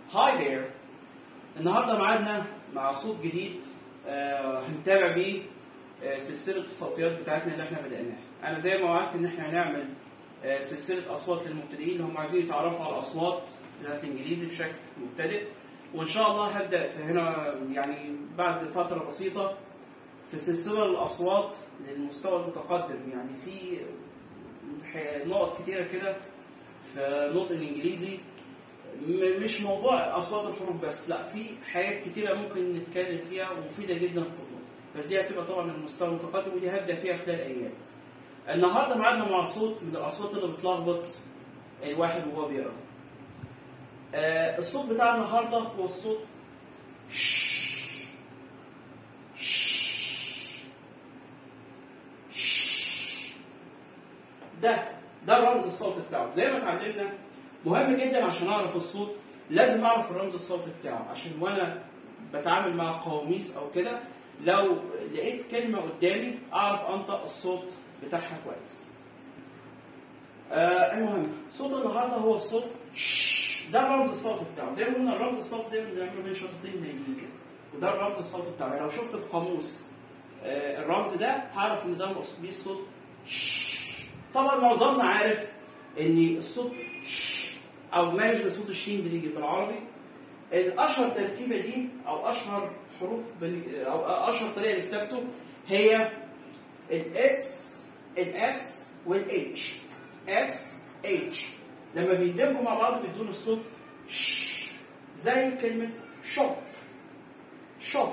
هاي there النهارده معادنا مع صوت جديد آه هنتابع بيه آه سلسله الصوتيات بتاعتنا اللي احنا بدأناها. انا زي ما وعدت ان احنا هنعمل آه سلسله اصوات للمبتدئين اللي هم عايزين يتعرفوا على الاصوات بتاعت الانجليزي بشكل مبتدئ وان شاء الله هبدا في هنا يعني بعد فتره بسيطه في سلسله الاصوات للمستوى المتقدم يعني في نقط كتيره كده في نطق الانجليزي م- مش موضوع اصوات الحروف بس لا في حاجات كتيره ممكن نتكلم فيها ومفيده جدا في النطق بس دي هتبقى طبعا المستوى المتقدم ودي هبدا فيها خلال ايام النهارده معادنا مع صوت من الاصوات اللي بتلخبط الواحد وهو بيقرا آه الصوت بتاع النهارده هو الصوت ده ده الرمز الصوتي بتاعه زي ما اتعلمنا مهم جدا عشان اعرف الصوت لازم اعرف الرمز الصوتي بتاعه عشان وانا بتعامل مع قواميس او كده لو لقيت كلمه قدامي اعرف انطق الصوت بتاعها كويس. آه المهم صوت النهارده هو الصوت ش. ده الرمز الصوتي بتاعه زي ما قلنا الرمز الصوتي ده بنعمله بين شرطين نايمين كده وده الرمز الصوتي بتاعه يعني لو شفت في قاموس آه الرمز ده هعرف ان ده مقصود بيه الصوت ش. طبعا معظمنا عارف ان الصوت ش او ما يشبه صوت الشين بيجي بالعربي الاشهر تركيبه دي او اشهر حروف بال... او اشهر طريقه لكتابته هي الاس الاس والاتش اس اتش لما بيندمجوا مع بعض بيدونا الصوت ش زي كلمه شوب شوب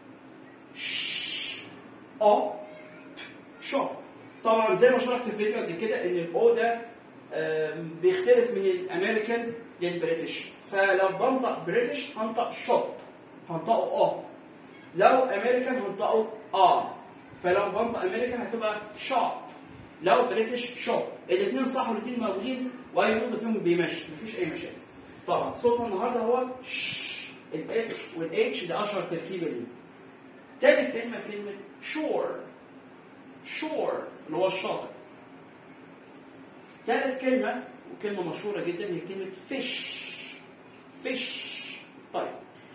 او شوب طبعا زي ما شرحت في الفيديو قبل كده ان الاو ده آم، بيختلف من الامريكان للبريتش فلو بنطق بريتش هنطق شوب هنطقه اه لو امريكان هنطقه اه فلو بنطق امريكان هتبقى شوب لو بريتش شوب الاثنين صح والاثنين موجودين واي نقطه فيهم بيمشي مفيش اي مشاكل طبعا صوتنا النهارده هو ش الاس والاتش ده اشهر تركيبه دي تاني كلمه كلمه شور شور اللي هو الشاطئ ثالث كلمة وكلمة مشهورة جدا هي كلمة فيش فيش طيب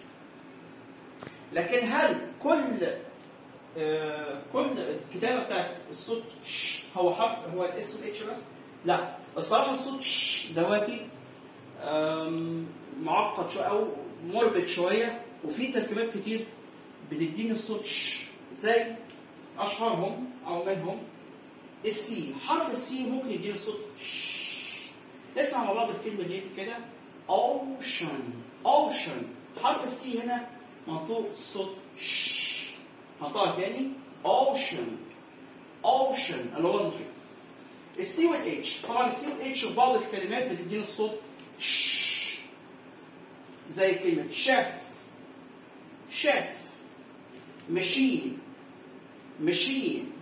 لكن هل كل آه كل الكتابة بتاعت الصوت ش هو حرف هو الاس والاتش بس؟ لا الصراحة الصوت ش دواتي آم، معقد شوية أو مربك شوية وفي تركيبات كتير بتديني الصوت ش زي أشهرهم أو منهم السي حرف السي ممكن يديني صوت ش نسمع مع بعض الكلمه دي كده اوشن اوشن حرف السي هنا منطوق صوت ش هنطقها تاني اوشن اوشن اللي هو المحيط السي والاتش طبعا السي والاتش في بعض الكلمات بتديني الصوت ش زي كلمه شيف شيف ماشين ماشين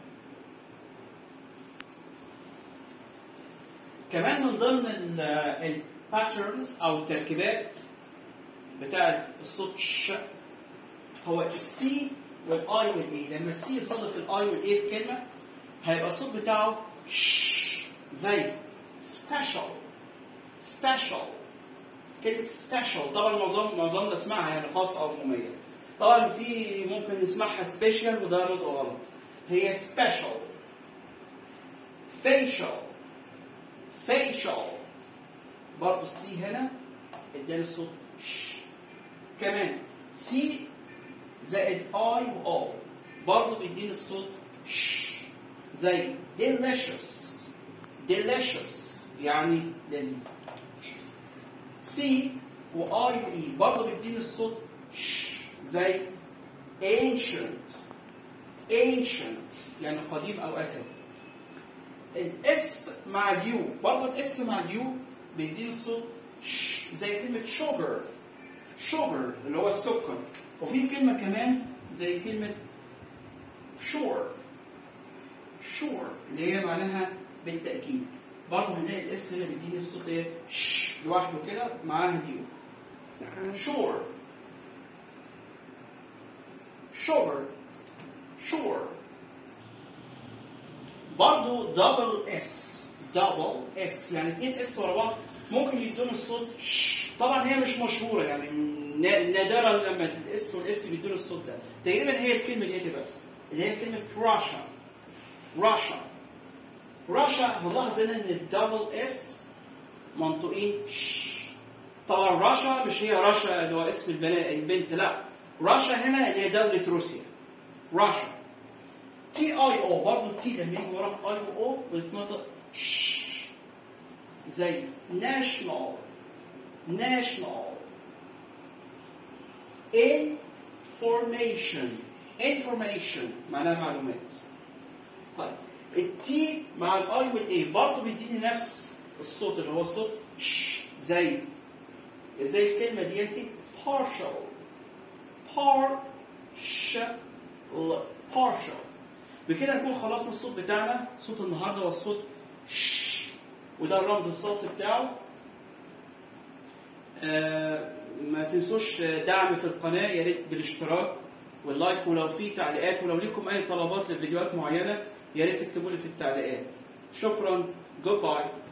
كمان من ضمن الباترنز او التركيبات بتاعت الصوت ش هو السي والاي والاي لما السي يصادف الاي والاي في كلمه هيبقى الصوت بتاعه ش زي سبيشال سبيشال كلمه سبيشال طبعا معظم معظمنا اسمعها يعني خاص او مميز طبعا في ممكن نسمعها سبيشال وده نطق غلط هي سبيشال فيشال facial برضه السي هنا اداني الصوت ش كمان سي زائد اي و برضه بيديني الصوت ش زي delicious delicious يعني لذيذ سي واي واي برضه بيديني الصوت ش زي ancient ancient يعني قديم او اثري الاس مع اليو برضه الاس مع اليو بيديني الصوت ش زي كلمة شوجر شوجر اللي هو السكر وفي كلمة كمان زي كلمة شور شور اللي هي معناها بالتأكيد برضه هنلاقي الاس هنا بيديني الصوت ايه ش لوحده كده معاها اليو شور شوجر شور برضه دبل اس دبل اس يعني اثنين اس ورا بعض ممكن يدون الصوت ش طبعا هي مش مشهوره يعني نا- نادرا لما الاس والاس بيدون الصوت ده تقريبا هي الكلمه دي بس اللي هي كلمه راشا راشا راشا هنلاحظ هنا ان الدبل اس منطوقين ش طبعا راشا مش هي راشا اللي هو اسم البنات البنت لا راشا هنا اللي هي دوله روسيا راشا تي اي او برضه تي لما يجي ورا اي او بيتنطق ش زي national national information information معناها معلومات طيب التي مع الاي والاي برضه بيديني نفس الصوت اللي هو الصوت ش زي زي الكلمه ديتي partial partial partial بكده نكون خلصنا الصوت بتاعنا صوت النهارده هو الصوت ش وده الرمز الصوتي بتاعه آه ما تنسوش دعم في القناه يا ريت بالاشتراك واللايك ولو في تعليقات ولو ليكم اي طلبات لفيديوهات معينه يا ريت تكتبوا لي في التعليقات شكرا جود باي